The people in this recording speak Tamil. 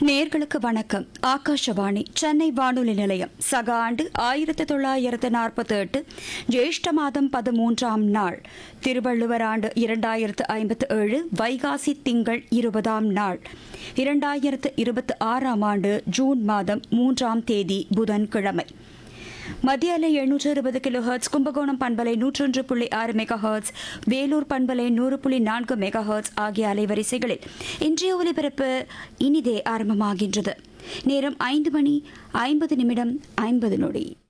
நேர்களுக்கு வணக்கம் ஆகாஷவாணி சென்னை வானொலி நிலையம் சக ஆண்டு ஆயிரத்தி தொள்ளாயிரத்து நாற்பத்தி எட்டு ஜேஷ்ட மாதம் பதிமூன்றாம் நாள் திருவள்ளுவர் ஆண்டு இரண்டாயிரத்து ஐம்பத்து ஏழு வைகாசி திங்கள் இருபதாம் நாள் இரண்டாயிரத்து இருபத்தி ஆறாம் ஆண்டு ஜூன் மாதம் மூன்றாம் தேதி புதன்கிழமை மத்திய அலை எழுநூற்று இருபது கிலோ ஹெர்ட்ஸ் கும்பகோணம் பண்பலை நூற்றொன்று புள்ளி ஆறு மெகா ஹெர்ட்ஸ் வேலூர் பண்பலை நூறு புள்ளி நான்கு மெகா ஹெர்ட்ஸ் ஆகிய அலைவரிசைகளில் இன்றைய ஒலிபரப்பு இனிதே ஆரம்பமாகின்றது நேரம் ஐந்து மணி ஐம்பது நிமிடம் ஐம்பது நொடி